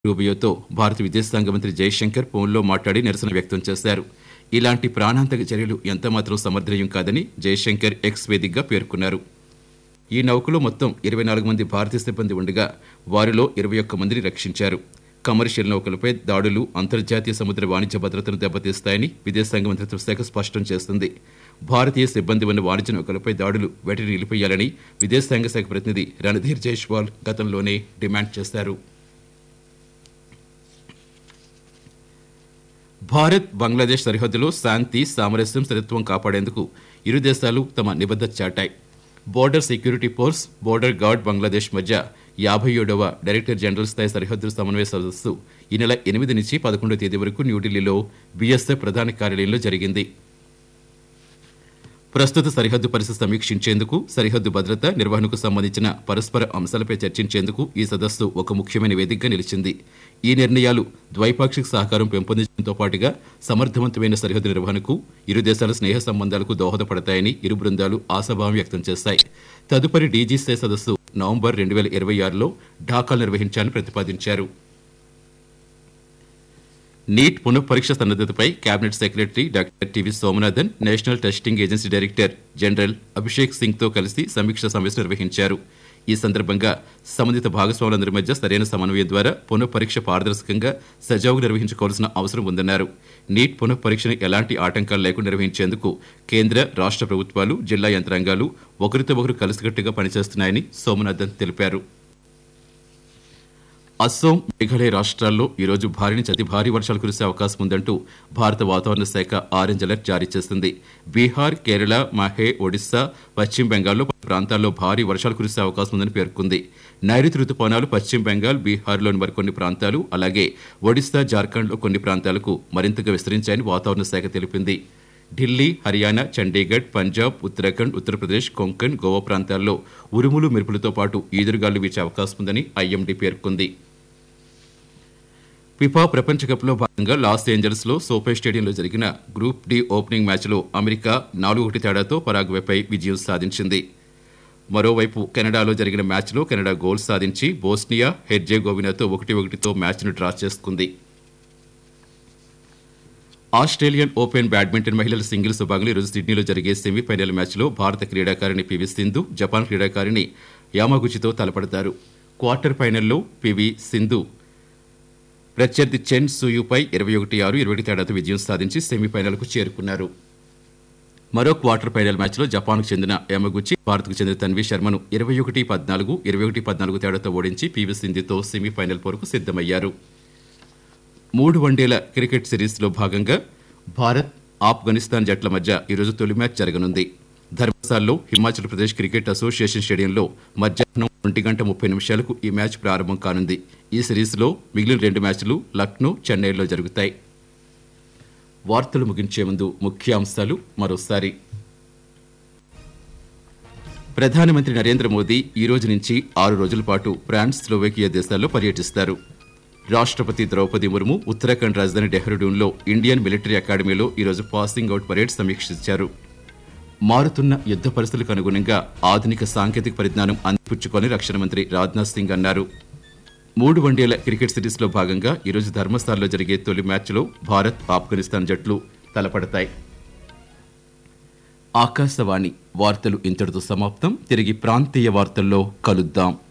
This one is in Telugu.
రూబియోతో భారత విదేశాంగ మంత్రి జయశంకర్ ఫోన్లో మాట్లాడి నిరసన వ్యక్తం చేశారు ఇలాంటి ప్రాణాంతక చర్యలు ఎంతమాత్రం సమర్థనీయం కాదని జయశంకర్ ఎక్స్ వేదికగా పేర్కొన్నారు ఈ నౌకలో మొత్తం ఇరవై నాలుగు మంది భారతీయ సిబ్బంది ఉండగా వారిలో ఇరవై ఒక్క మందిని రక్షించారు కమర్షియల్ నౌకలపై దాడులు అంతర్జాతీయ సముద్ర వాణిజ్య భద్రతను దెబ్బతీస్తాయని విదేశాంగ మంత్రిత్వ శాఖ స్పష్టం చేస్తుంది భారతీయ సిబ్బంది ఉన్న వాణిజ్య నౌకలపై దాడులు వెంటనే నిలిపేయాలని విదేశాంగ శాఖ ప్రతినిధి రణధీర్ జైష్వాల్ గతంలోనే డిమాండ్ చేశారు భారత్ బంగ్లాదేశ్ సరిహద్దులో శాంతి సామరస్యం స్థిరత్వం కాపాడేందుకు ఇరు దేశాలు తమ నిబద్ధత చాటాయి border security force border guard Bangladesh మధ్య యాభై ఏడవ డైరెక్టర్ జనరల్ స్థాయి సరిహద్దు సమన్వయ సదస్సు ఈ నెల ఎనిమిది నుంచి పదకొండవ తేదీ వరకు న్యూఢిల్లీలో బీఎస్ఎఫ్ ప్రధాన కార్యాలయంలో జరిగింది ప్రస్తుత సరిహద్దు పరిస్థితి సమీక్షించేందుకు సరిహద్దు భద్రత నిర్వహణకు సంబంధించిన పరస్పర అంశాలపై చర్చించేందుకు ఈ సదస్సు ఒక ముఖ్యమైన వేదికగా నిలిచింది ఈ నిర్ణయాలు ద్వైపాక్షిక సహకారం పెంపొందించడంతో పాటుగా సమర్థవంతమైన సరిహద్దు నిర్వహణకు ఇరు దేశాల స్నేహ సంబంధాలకు దోహదపడతాయని ఇరు బృందాలు ఆశాభావం వ్యక్తం చేశాయి తదుపరి డీజీసీ సదస్సు నవంబర్ రెండు వేల ఇరవై ఆరులో ఢాకాలో నిర్వహించాలని ప్రతిపాదించారు నీట్ పునఃపరీక్ష సన్నద్దతపై cabinet secretary doctor T V Somanathan national testing agency director general Abhishek Singh తో కలిసి సమీక్ష సమావేశం నిర్వహించారు ఈ సందర్భంగా సంబంధిత భాగస్వాములందరి మధ్య సరైన సమన్వయం ద్వారా పునఃపరీక్ష పారదర్శకంగా సజావుగా నిర్వహించుకోవాల్సిన అవసరం ఉందన్నారు నీట్ పునఃపరీక్షను ఎలాంటి ఆటంకాలు లేకుండా నిర్వహించేందుకు కేంద్ర రాష్ట్ర ప్రభుత్వాలు జిల్లా యంత్రాంగాలు ఒకరితో ఒకరు కలిసికట్టుగా పనిచేస్తున్నాయని సోమనాథన్ తెలిపారు అస్సోం మేఘాలయ రాష్ట్రాల్లో ఈరోజు భారీ నుంచి అతి భారీ వర్షాలు కురిసే అవకాశం ఉందంటూ భారత వాతావరణ శాఖ ఆరెంజ్ అలర్ట్ జారీ చేసింది బీహార్ కేరళ మహే ఒడిశా పశ్చిమ బెంగాల్లో పలు ప్రాంతాల్లో భారీ వర్షాలు కురిసే అవకాశం ఉందని పేర్కొంది నైరుతి రుతుపవనాలు పశ్చిమ బెంగాల్ బీహార్లోని మరికొన్ని ప్రాంతాలు అలాగే ఒడిశా జార్ఖండ్లో కొన్ని ప్రాంతాలకు మరింతగా విస్తరించాయని వాతావరణ శాఖ తెలిపింది ఢిల్లీ హర్యానా చండీగఢ్ పంజాబ్ ఉత్తరాఖండ్ ఉత్తరప్రదేశ్ కొంకణ్ గోవా ప్రాంతాల్లో ఉరుములు మెరుపులతో పాటు ఈదురుగాలు వీచే అవకాశం ఉందని ఐఎండీ పేర్కొంది ఫిఫా ప్రపంచ కప్లో భాగంగా లాస్ ఏంజల్స్ లో సోఫే స్టేడియంలో జరిగిన గ్రూప్ డి ఓపెనింగ్ మ్యాచ్లో అమెరికా నాలుగు ఒకటి తేడాతో పరాగ్వేపై విజయం సాధించింది మరోవైపు కెనడాలో జరిగిన మ్యాచ్లో కెనడా గోల్ సాధించి బోస్నియా హెర్జేగోవినాతో ఒకటి ఒకటితో మ్యాచ్ను డ్రా చేసుకుంది ఆస్ట్రేలియన్ ఓపెన్ బ్యాడ్మింటన్ మహిళల సింగిల్స్ విభాగంలో ఈరోజు సిడ్నీలో జరిగే సెమీఫైనల్ మ్యాచ్లో భారత క్రీడాకారిణి పివి సింధు జపాన్ క్రీడాకారిణి యామాగుచితో తలపడతారు క్వార్టర్ ఫైనల్లో పివి సింధు ప్రత్యర్థి చెన్ సూయుపై ఇరవై ఒకటి ఆరు ఇరవై ఒకటి తేడాతో విజయం సాధించి సెమీఫైనల్కు చేరుకున్నారు మరో క్వార్టర్ ఫైనల్ మ్యాచ్లో జపాన్కు చెందిన యమగుచి భారత్కు చెందిన తన్వి శర్మను ఇరవై ఒకటి పద్నాలుగు ఇరవై ఒకటి పద్నాలుగు తేడాతో ఓడించి పీవీ సింధుతో సెమీఫైనల్ పోరుకు సిద్దమయ్యారు మూడు వన్డేల క్రికెట్ సిరీస్లో భాగంగా భారత్ ఆఫ్ఘనిస్తాన్ జట్ల మధ్య ఈరోజు తొలి మ్యాచ్ జరగనుంది ధర్మశాలలో హిమాచల్ ప్రదేశ్ క్రికెట్ అసోసియేషన్ స్టేడియంలో మధ్యాహ్నం ఒంటి గంట ముప్పై నిమిషాలకు ఈ మ్యాచ్ ప్రారంభం కానుంది ఈ సిరీస్లో మిగిలిన రెండు మ్యాచ్లు లక్నో చెన్నైలో జరుగుతాయి వార్తలు ముగించే ముందు ముఖ్యాంశాలు మరోసారి ప్రధానమంత్రి నరేంద్ర మోదీ ఈ రోజు నుంచి ఆరు రోజుల పాటు ఫ్రాన్స్ స్లోవేకియా దేశాల్లో పర్యటిస్తారు రాష్ట్రపతి ద్రౌపది ముర్ము ఉత్తరాఖండ్ రాజధాని డెహ్రాడూన్లో ఇండియన్ మిలిటరీ అకాడమీలో ఈరోజు పాసింగ్ అవుట్ పరేడ్ సమీక్షించారు మారుతున్న యుద్ధ పరిస్థితులకు అనుగుణంగా ఆధునిక సాంకేతిక పరిజ్ఞానం అందిపుచ్చుకొని రక్షణ మంత్రి రాజ్నాథ్ సింగ్ అన్నారు మూడు వన్డేల క్రికెట్ సిరీస్లో భాగంగా ఈరోజు ధర్మస్థాల్లో జరిగే తొలి మ్యాచ్లో భారత్ ఆఫ్ఘనిస్తాన్ జట్లు తలపడతాయి ఆకాశవాణి వార్తలు ఇంతటితో సమాప్తం తిరిగి ప్రాంతీయ వార్తల్లో కలుద్దాం